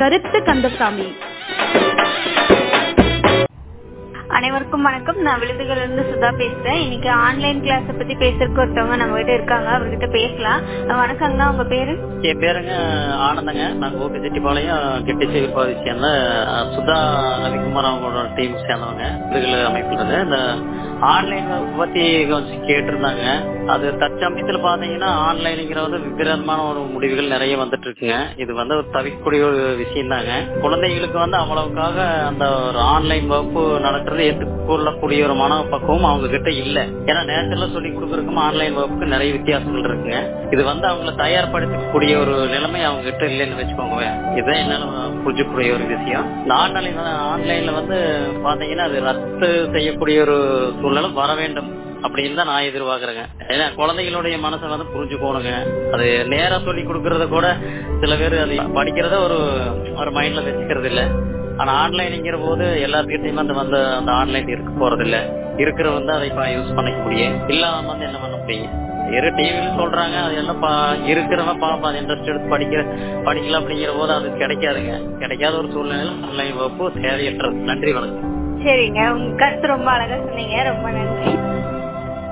கருத்து கந்தசாமி அனைவருக்கும் வணக்கம் நான் விழுதுகள்ல இருந்து சுதா பேசுறேன் இன்னைக்கு ஆன்லைன் கிளாஸ் பத்தி பேசுறதுக்கு ஒருத்தவங்க நம்ம கிட்ட இருக்காங்க அவர்கிட்ட பேசலாம் வணக்கங்க உங்க பேரு என் பேருங்க ஆனந்தங்க நான் கோபி செட்டிப்பாளையம் கெட்டி சேவிப்பாதி சேர்ந்த சுதா ரவிக்குமார் அவங்களோட டீம் சேர்ந்தவங்க விருதுகள் அமைப்புള്ളത് இந்த ஆன்லைன் பத்தி கொஞ்சம் கேட்டிருந்தாங்க அது தற்சமயத்துல பாத்தீங்கன்னா ஆன்லைனுங்கிற வந்து விபரீதமான ஒரு முடிவுகள் நிறைய வந்துட்டு இருக்குங்க இது வந்து ஒரு தவிக்கக்கூடிய ஒரு விஷயம் தாங்க குழந்தைகளுக்கு வந்து அவ்வளவுக்காக அந்த ஒரு ஆன்லைன் வகுப்பு நடக்கிறது ஏற்றுக்கொள்ளக்கூடிய ஒரு மனப்பக்குவம் அவங்க கிட்ட இல்ல ஏன்னா நேரத்துல சொல்லி கொடுக்கறதுக்கும் ஆன்லைன் வகுப்புக்கு நிறைய வித்தியாசங்கள் இருக்குங்க இது வந்து அவங்கள தயார்படுத்தக்கூடிய ஒரு நிலைமை அவங்க கிட்ட இல்லைன்னு வச்சுக்கோங்க இதுதான் என்னால புரிஞ்சக்கூடிய ஒரு விஷயம் இந்த ஆன்லைன் ஆன்லைன்ல வந்து பாத்தீங்கன்னா அது ரத்து செய்யக்கூடிய ஒரு சூழ்நிலை வர வேண்டும் அப்படின்னு தான் நான் எதிர்பார்க்கறேங்க ஏன்னா குழந்தைகளுடைய மனசை வந்து புரிஞ்சுக்கோணுங்க அது நேரா சொல்லி கொடுக்கறத கூட சில பேர் அது படிக்கிறத ஒரு ஒரு மைண்ட்ல வச்சுக்கிறது இல்ல ஆனா ஆன்லைன்ங்கிற போது எல்லாத்துக்கிட்டையும் அந்த வந்து அந்த ஆன்லைன் இருக்க போறது இல்ல இருக்கிற வந்து அதை இப்ப யூஸ் பண்ணிக்க முடியும் இல்லாம வந்து என்ன பண்ண முடியும் இரு டிவில சொல்றாங்க அது எல்லாம் இருக்கிறவன் பாப்பா அது இன்ட்ரெஸ்ட் எடுத்து படிக்கிற படிக்கல அப்படிங்கிற போது அது கிடைக்காதுங்க கிடைக்காத ஒரு சூழ்நிலையில ஆன்லைன் வகுப்பு தேவையற்றது நன்றி வணக்கம் சரிங்க உங்க கருத்து ரொம்ப அழகா சொன்னீங்க ரொம்ப நன்றி